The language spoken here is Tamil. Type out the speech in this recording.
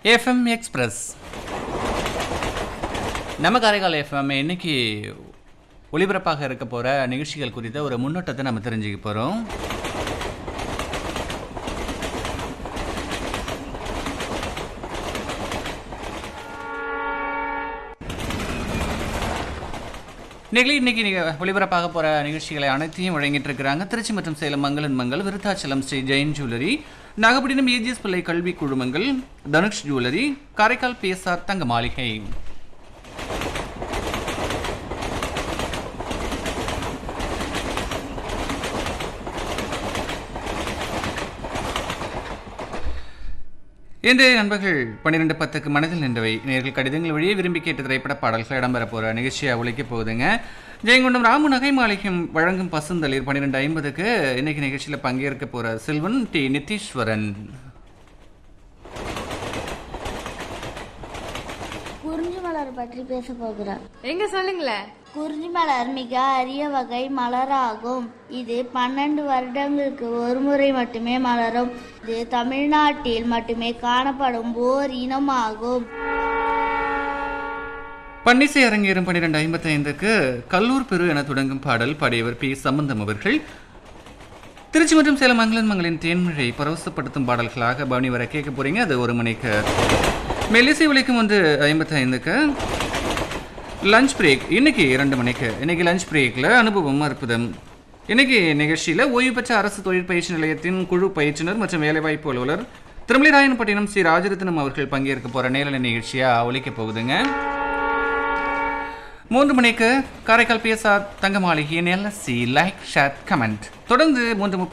எஃப்எம் எக்ஸ்பிரஸ் நம்ம காரைக்கால் எஃப்எம் இன்னைக்கு ஒளிபரப்பாக இருக்க போகிற நிகழ்ச்சிகள் குறித்த ஒரு முன்னோட்டத்தை நம்ம தெரிஞ்சுக்க போகிறோம் நிகழ்ச்சி இன்னைக்கு நீங்க ஒளிபரப்பாக போகிற நிகழ்ச்சிகளை அனைத்தையும் வழங்கிட்டு இருக்கிறாங்க திருச்சி மற்றும் சேலம் மங்களன் மங்கள் விருத்தாச்சலம் ஸ்ரீ ஜெயின் ஜுவல்லரி நாகப்பட்டினம் ஏஜிஎஸ் பிள்ளை கல்வி குழுமங்கள் தனுஷ் ஜுவல்லரி காரைக்கால் பிஎஸ்ஆர் தங்க மாளிகை இன்றைய நண்பர்கள் பன்னிரெண்டு பத்துக்கு மனதில் நின்றவை நேர்கள் கடிதங்கள் வழியே விரும்பி கேட்ட திரைப்பட பாடல்கள் இடம்பெற போகிற நிகழ்ச்சியாக ஒழிக்க போகுதுங்க ஜெயங்கொண்டம் ராமு நகை மாளிகம் வழங்கும் பசுந்தளிர் பன்னிரெண்டு ஐம்பதுக்கு இன்னைக்கு நிகழ்ச்சியில் பங்கேற்க போகிற செல்வன் டி நித்தீஸ்வரன் குறிஞ்சி மலர் பற்றி பேச போகிறார் எங்க சொல்லுங்களேன் குறிஞ்சி மலர் மிக அரிய வகை மலராகும் இது பன்னெண்டு வருடங்களுக்கு ஒரு முறை மட்டுமே மலரும் இது தமிழ்நாட்டில் மட்டுமே காணப்படும் ஓர் இனமாகும் பன்னிசை அரங்கேறும் பன்னிரெண்டு ஐம்பத்தி ஐந்துக்கு கல்லூர் பெரு என தொடங்கும் பாடல் பாடியவர் பி சம்பந்தம் அவர்கள் திருச்சி மற்றும் சேலம் மங்களன் மங்களின் தேன்மழை பரவசப்படுத்தும் பாடல்களாக பவனி வர கேட்க போறீங்க அது ஒரு மணிக்கு மெல்லிசை விளைக்கும் வந்து ஐம்பத்தி ஐந்துக்கு லஞ்ச் பிரேக் இன்னைக்கு இரண்டு மணிக்கு இன்னைக்கு லஞ்ச் பிரேக்கில் அனுபவம் அற்புதம் இன்னைக்கு நிகழ்ச்சியில் ஓய்வு பெற்ற அரசு தொழிற்பயிற்சி நிலையத்தின் குழு பயிற்றுனர் மற்றும் வேலைவாய்ப்பு அலுவலர் திருமலிராயன்பட்டினம் ஸ்ரீ ராஜரத்னம் அவர்கள் பங்கேற்க போகிற நேரலை நிகழ்ச்சியாக ஒழிக்க போகுதுங்க மூன்று மணிக்கு காரைக்கால் பிஎஸ்ஆர் தங்க மாளிகையின் எல்எஸ்சி லைக் ஷேர் கமெண்ட் தொடர்ந்து மூன்று முப்பது